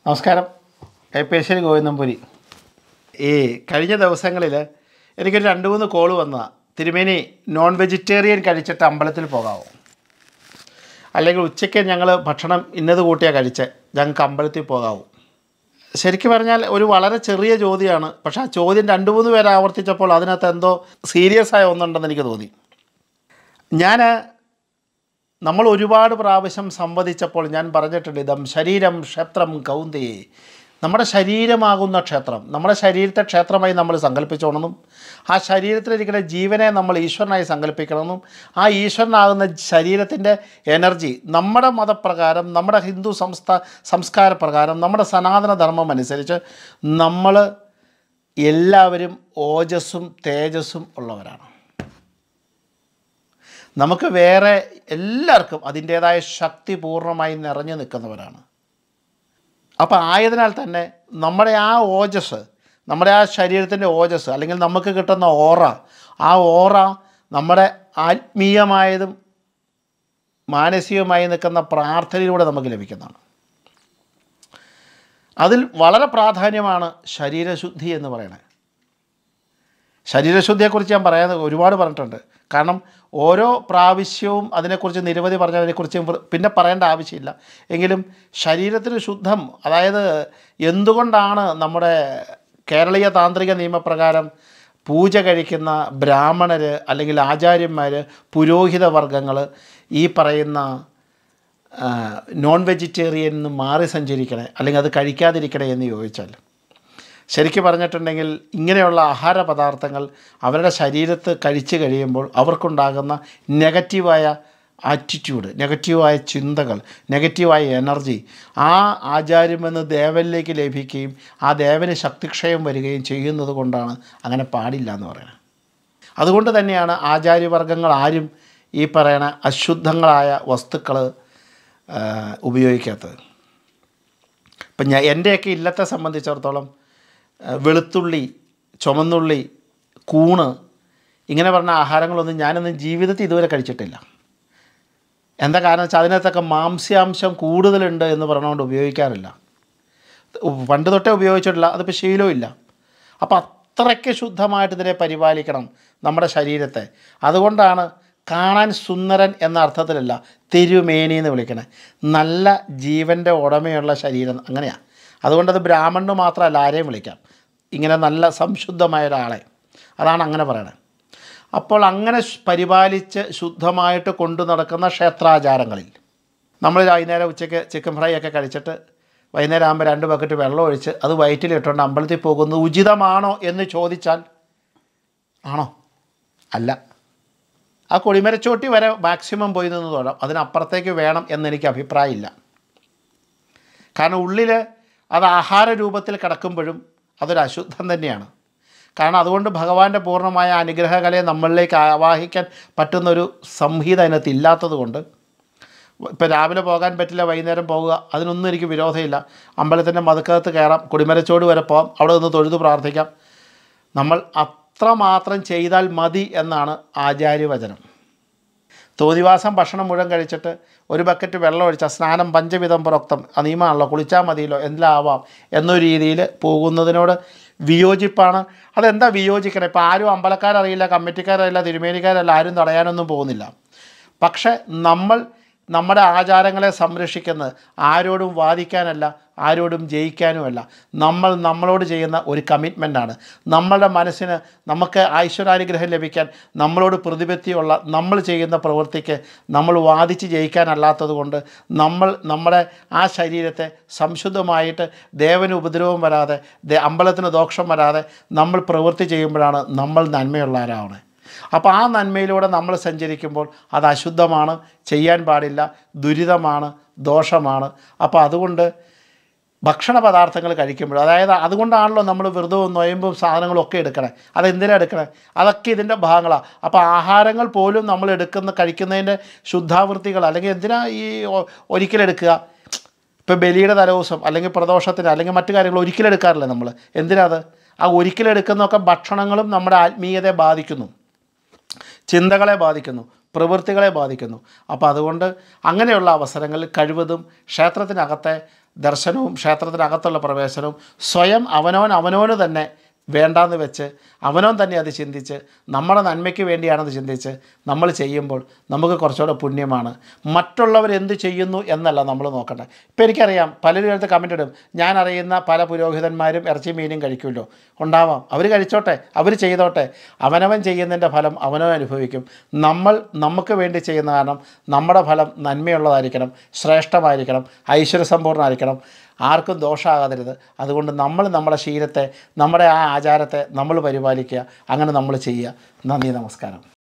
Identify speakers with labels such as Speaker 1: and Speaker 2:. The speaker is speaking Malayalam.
Speaker 1: നമസ്കാരം കൈപ്പേശ്ശേരി ഗോവിന്ദംപുരി ഈ കഴിഞ്ഞ ദിവസങ്ങളിൽ എനിക്കൊരു രണ്ട് മൂന്ന് കോള് വന്നതാണ് തിരുമേനി നോൺ വെജിറ്റേറിയൻ കഴിച്ചിട്ട് അമ്പലത്തിൽ പോകാമോ അല്ലെങ്കിൽ ഉച്ചയ്ക്ക് ഞങ്ങൾ ഭക്ഷണം ഇന്നത് കൂട്ടിയാണ് കഴിച്ചത് ഞങ്ങൾക്ക് അമ്പലത്തിൽ പോകാവോ ശരിക്കും പറഞ്ഞാൽ ഒരു വളരെ ചെറിയ ചോദ്യമാണ് പക്ഷേ ആ ചോദ്യം രണ്ട് മൂന്ന് പേര് ആവർത്തിച്ചപ്പോൾ അതിനകത്ത് എന്തോ സീരിയസ് ആയ ഒന്നുണ്ടെന്ന് എനിക്ക് തോന്നി ഞാൻ നമ്മൾ ഒരുപാട് പ്രാവശ്യം സംവദിച്ചപ്പോൾ ഞാൻ പറഞ്ഞിട്ടുണ്ട് ഇതം ശരീരം ക്ഷേത്രം കൗന്ദയെ നമ്മുടെ ശരീരമാകുന്ന ക്ഷേത്രം നമ്മുടെ ശരീരത്തെ ക്ഷേത്രമായി നമ്മൾ സങ്കല്പിച്ചോണമെന്നും ആ ശരീരത്തിലിരിക്കുന്ന ജീവനെ നമ്മൾ ഈശ്വരനായി സങ്കല്പിക്കണമെന്നും ആ ഈശ്വരനാകുന്ന ശരീരത്തിൻ്റെ എനർജി നമ്മുടെ മതപ്രകാരം നമ്മുടെ ഹിന്ദു സംസ്ഥാ സംസ്കാര പ്രകാരം നമ്മുടെ സനാതന ധർമ്മം അനുസരിച്ച് നമ്മൾ എല്ലാവരും ഓജസ്സും തേജസ്സും ഉള്ളവരാണ് നമുക്ക് വേറെ എല്ലാവർക്കും അതിൻ്റേതായ ശക്തി പൂർണ്ണമായി നിറഞ്ഞു നിൽക്കുന്നവരാണ് അപ്പോൾ ആയതിനാൽ തന്നെ നമ്മുടെ ആ ഓജസ് നമ്മുടെ ആ ശരീരത്തിൻ്റെ ഓജസ് അല്ലെങ്കിൽ നമുക്ക് കിട്ടുന്ന ഓറ ആ ഓറ നമ്മുടെ ആത്മീയമായതും മാനസികമായി നിൽക്കുന്ന പ്രാർത്ഥനയിലൂടെ നമുക്ക് ലഭിക്കുന്നതാണ് അതിൽ വളരെ പ്രാധാന്യമാണ് ശരീരശുദ്ധി എന്ന് പറയുന്നത് ശരീരശുദ്ധിയെക്കുറിച്ച് ഞാൻ പറയാൻ ഒരുപാട് പറഞ്ഞിട്ടുണ്ട് കാരണം ഓരോ പ്രാവശ്യവും അതിനെക്കുറിച്ച് നിരവധി പറഞ്ഞതിനെക്കുറിച്ച് പിന്നെ പറയേണ്ട ആവശ്യമില്ല എങ്കിലും ശരീരത്തിന് ശുദ്ധം അതായത് എന്തുകൊണ്ടാണ് നമ്മുടെ കേരളീയ താന്ത്രിക നിയമപ്രകാരം പൂജ കഴിക്കുന്ന ബ്രാഹ്മണർ അല്ലെങ്കിൽ ആചാര്യന്മാർ പുരോഹിത വർഗങ്ങൾ ഈ പറയുന്ന ആ, നോൺ വെജിറ്റേറിയൻ നിന്ന് മാറി സഞ്ചരിക്കണേ അല്ലെങ്കിൽ അത് കഴിക്കാതിരിക്കണേ എന്ന് ചോദിച്ചാൽ ശരിക്കും പറഞ്ഞിട്ടുണ്ടെങ്കിൽ ഇങ്ങനെയുള്ള ആഹാര പദാർത്ഥങ്ങൾ അവരുടെ ശരീരത്ത് കഴിച്ചു കഴിയുമ്പോൾ അവർക്കുണ്ടാകുന്ന നെഗറ്റീവായ ആറ്റിറ്റ്യൂഡ് നെഗറ്റീവായ ചിന്തകൾ നെഗറ്റീവായ എനർജി ആ ആചാര്യമെന്ന് ദേവനിലേക്ക് ലഭിക്കുകയും ആ ദേവന് ശക്തിക്ഷയം വരികയും ചെയ്യുന്നത് കൊണ്ടാണ് അങ്ങനെ പാടില്ല എന്ന് പറയുന്നത് അതുകൊണ്ട് തന്നെയാണ് ആചാര്യവർഗങ്ങൾ ആരും ഈ പറയുന്ന അശുദ്ധങ്ങളായ വസ്തുക്കൾ ഉപയോഗിക്കാത്തത് ഇപ്പം ഞാൻ എൻ്റെയൊക്കെ ഇല്ലത്തെ സംബന്ധിച്ചിടത്തോളം ആ, വെളുത്തുള്ളി ചുമന്നുള്ളി കൂണ് ഇങ്ങനെ പറഞ്ഞ ആഹാരങ്ങളൊന്നും ഞാനൊന്നും ജീവിതത്തിൽ ഇതുവരെ കഴിച്ചിട്ടില്ല എന്താ കാരണം വെച്ചാൽ അതിനകത്തൊക്കെ മാംസ്യാംശം കൂടുതലുണ്ട് എന്ന് പറഞ്ഞുകൊണ്ട് ഉപയോഗിക്കാറില്ല പണ്ട് തൊട്ടേ ഉപയോഗിച്ചിട്ടില്ല അതിപ്പോൾ ശീലവും ഇല്ല അപ്പോൾ അത്രയ്ക്ക് ശുദ്ധമായിട്ട് ഇതിനെ പരിപാലിക്കണം നമ്മുടെ ശരീരത്തെ അതുകൊണ്ടാണ് കാണാൻ സുന്ദരൻ എന്ന അർത്ഥത്തിലല്ല തിരുമേനി എന്ന് വിളിക്കണേ നല്ല ജീവൻ്റെ ഉടമയുള്ള ശരീരം അങ്ങനെയാണ് അതുകൊണ്ടത് ബ്രാഹ്മണന് മാത്രമല്ല ആരെയും വിളിക്കാം ഇങ്ങനെ നല്ല സംശുദ്ധമായ ഒരാളെ അതാണ് അങ്ങനെ പറയണത് അപ്പോൾ അങ്ങനെ ശ്- പരിപാലിച്ച് ശുദ്ധമായിട്ട് കൊണ്ടു നടക്കുന്ന ക്ഷേത്രാചാരങ്ങളിൽ നമ്മൾ വൈകുന്നേരം ഉച്ചയ്ക്ക് ചിക്കൻ ഫ്രൈ ഒക്കെ കഴിച്ചിട്ട് വൈകുന്നേരം ആകുമ്പോൾ രണ്ട് ബക്കറ്റ് വെള്ളം ഒഴിച്ച് അത് വയറ്റിലിട്ടുകൊണ്ട് അമ്പലത്തിൽ പോകുന്നത് ഉചിതമാണോ എന്ന് ചോദിച്ചാൽ ആണോ അല്ല ആ കൊടിമരച്ചോട്ടി വരെ മാക്സിമം പോയി നിന്ന് തൊഴാം അതിനപ്പുറത്തേക്ക് വേണം എന്നെനിക്ക് അഭിപ്രായമില്ല കാരണം ഉള്ളിൽ അത് ആഹാര രൂപത്തിൽ കിടക്കുമ്പോഴും അതൊരു അശുദ്ധം തന്നെയാണ് കാരണം അതുകൊണ്ട് ഭഗവാന്റെ പൂർണ്ണമായ അനുഗ്രഹകലയെ നമ്മളിലേക്ക് ആവാഹിക്കാൻ പറ്റുന്നൊരു സംഹിത അതിനകത്ത് ഇല്ലാത്തത് കൊണ്ട് ഇപ്പോൾ രാവിലെ പോകാൻ പറ്റില്ല വൈകുന്നേരം പോവുക അതിനൊന്നും എനിക്ക് വിരോധമില്ല അമ്പലത്തിൻ്റെ മതുക്കകത്ത് കയറാം കുടിമരച്ചോട് വരെ പോകാം അവിടെ നിന്ന് തൊഴുത് പ്രാർത്ഥിക്കാം നമ്മൾ അത്രമാത്രം ചെയ്താൽ മതി എന്നാണ് ആചാര്യവചനം തോന്നിവാസം ഭക്ഷണം മുഴുവൻ കഴിച്ചിട്ട് ഒരു ബക്കറ്റ് വെള്ളം ഒഴിച്ചാൽ സ്നാനം പഞ്ചവിധം പുറക്തം ആ നിയമമാണല്ലോ കുളിച്ചാൽ മതിയല്ലോ എല്ലാം ആവാം എന്നൊരു രീതിയിൽ പോകുന്നതിനോട് വിയോജിപ്പാണ് അതെന്താ വിയോജിക്കണം ഇപ്പോൾ ആരും അമ്പലക്കാരറിയില്ല കമ്മിറ്റിക്കാരറിയില്ല തിരുമേനിക്കാരല്ല ആരും തടയാനൊന്നും പോകുന്നില്ല പക്ഷേ നമ്മൾ നമ്മുടെ ആചാരങ്ങളെ സംരക്ഷിക്കുന്നത് ആരോടും വാദിക്കാനല്ല ആരോടും ജയിക്കാനുമല്ല നമ്മൾ നമ്മളോട് ചെയ്യുന്ന ഒരു കമ്മിറ്റ്മെൻ്റാണ് നമ്മളുടെ മനസ്സിന് നമുക്ക് ഐശ്വരാനുഗ്രഹം ലഭിക്കാൻ നമ്മളോട് പ്രതിപത്തിയുള്ള നമ്മൾ ചെയ്യുന്ന പ്രവൃത്തിക്ക് നമ്മൾ വാദിച്ച് ജയിക്കാനല്ലാത്തത് കൊണ്ട് നമ്മൾ നമ്മുടെ ആ ശരീരത്തെ സംശുദ്ധമായിട്ട് ദേവന് ഉപദ്രവം വരാതെ ദേ- അമ്പലത്തിന് ദോഷം വരാതെ നമ്മൾ പ്രവൃത്തി ചെയ്യുമ്പോഴാണ് നമ്മൾ നന്മയുള്ളവരാവണേ അപ്പോൾ ആ നന്മയിലൂടെ നമ്മൾ സഞ്ചരിക്കുമ്പോൾ അത് അശുദ്ധമാണ് ചെയ്യാൻ പാടില്ല ദുരിതമാണ് ദോഷമാണ് അപ്പോൾ അതുകൊണ്ട് ഭക്ഷണ പദാർത്ഥങ്ങൾ കഴിക്കുമ്പോൾ അതായത് അതുകൊണ്ടാണല്ലോ നമ്മൾ വ്രതവും നൊയമ്പും സാധനങ്ങളും ഒക്കെ എടുക്കണേ അതെന്തിനാണ് എടുക്കണേ അതൊക്കെ ഇതിൻ്റെ ഭാഗങ്ങളാണ് അപ്പോൾ ആഹാരങ്ങൾ പോലും നമ്മൾ എടുക്കുന്ന കഴിക്കുന്നതിൻ്റെ ശുദ്ധാവൃത്തികൾ അല്ലെങ്കിൽ എന്തിനാ ഈ ഒ- ഒരിക്കലെടുക്കുക ഇപ്പോൾ ബലിയുടെ തലേദിവസം അല്ലെങ്കിൽ പ്രദോഷത്തിന് അല്ലെങ്കിൽ മറ്റു കാര്യങ്ങൾ ഒരിക്കലെടുക്കാറില്ല നമ്മൾ എന്തിനാ അത് ആ ഒരിക്കലെടുക്കുന്നതൊക്കെ ഭക്ഷണങ്ങളും നമ്മുടെ ആത്മീയതയെ ബാധിക്കുന്നു ചിന്തകളെ ബാധിക്കുന്നു പ്രവൃത്തികളെ ബാധിക്കുന്നു അപ്പോൾ അതുകൊണ്ട് അങ്ങനെയുള്ള അവസരങ്ങളിൽ കഴിവതും ക്ഷേത്രത്തിനകത്തെ ദർശനവും ക്ഷേത്രത്തിനകത്തുള്ള പ്രവേശനവും സ്വയം അവനവൻ അവനവന് തന്നെ വേണ്ടാന്ന് വെച്ച് അവനവൻ തന്നെ അത് ചിന്തിച്ച് നമ്മുടെ നന്മയ്ക്ക് വേണ്ടിയാണെന്ന് ചിന്തിച്ച് നമ്മൾ ചെയ്യുമ്പോൾ നമുക്ക് കുറച്ചുകൂടെ പുണ്യമാണ് മറ്റുള്ളവർ എന്ത് ചെയ്യുന്നു എന്നല്ല നമ്മൾ നോക്കണ്ടേ ഇപ്പോൾ എനിക്കറിയാം പലരും എടുത്ത് കമൻ്റ് ഇടും ഞാൻ അറിയുന്ന പല പുരോഹിതന്മാരും ഇറച്ചി മീനും കഴിക്കുമല്ലോ ഉണ്ടാവാം അവർ കഴിച്ചോട്ടെ അവർ ചെയ്തോട്ടെ അവനവൻ ചെയ്യുന്നതിൻ്റെ ഫലം അവനവൻ അനുഭവിക്കും നമ്മൾ നമുക്ക് വേണ്ടി ചെയ്യുന്ന കാരണം നമ്മുടെ ഫലം നന്മയുള്ളതായിരിക്കണം ശ്രേഷ്ഠമായിരിക്കണം ഐശ്വര്യസമ്പൂർണ്ണമായിരിക്കണം ആർക്കും ദോഷമാകാതിരുത് അതുകൊണ്ട് നമ്മൾ നമ്മുടെ ശീലത്തെ നമ്മുടെ ആ ആചാരത്തെ നമ്മൾ പരിപാലിക്കുക അങ്ങനെ നമ്മൾ ചെയ്യുക നന്ദി നമസ്കാരം